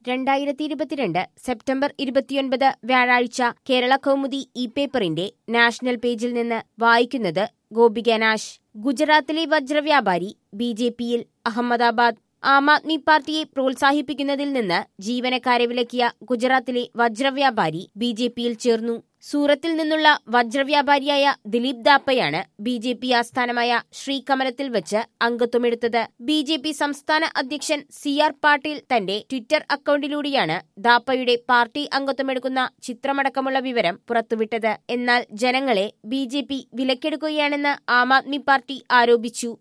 രണ്ടായിരത്തി ഇരുപത്തിരണ്ട് സെപ്റ്റംബർ ഇരുപത്തിയൊൻപത് വ്യാഴാഴ്ച കേരള കൗമുദി ഇ പേപ്പറിന്റെ നാഷണൽ പേജിൽ നിന്ന് വായിക്കുന്നത് ഗോപിക നാശ് ഗുജറാത്തിലെ വജ്രവ്യാപാരി ബി ജെ പിയിൽ അഹമ്മദാബാദ് ആം ആദ്മി പാർട്ടിയെ പ്രോത്സാഹിപ്പിക്കുന്നതിൽ നിന്ന് ജീവനക്കാരെ വിലക്കിയ ഗുജറാത്തിലെ വജ്രവ്യാപാരി ബി ജെ പിയിൽ ചേർന്നു സൂറത്തിൽ നിന്നുള്ള വജ്രവ്യാപാരിയായ ദിലീപ് ദാപ്പയാണ് ബി ജെ പി ആസ്ഥാനമായ ശ്രീകമലത്തിൽ വെച്ച് അംഗത്വമെടുത്തത് ബി ജെ പി സംസ്ഥാന അധ്യക്ഷൻ സി ആർ പാട്ടീൽ തന്റെ ട്വിറ്റർ അക്കൌണ്ടിലൂടെയാണ് ദാപ്പയുടെ പാർട്ടി അംഗത്വമെടുക്കുന്ന ചിത്രമടക്കമുള്ള വിവരം പുറത്തുവിട്ടത് എന്നാൽ ജനങ്ങളെ ബി ജെ പി വിലക്കെടുക്കുകയാണെന്ന് ആം ആദ്മി പാർട്ടി ആരോപിച്ചു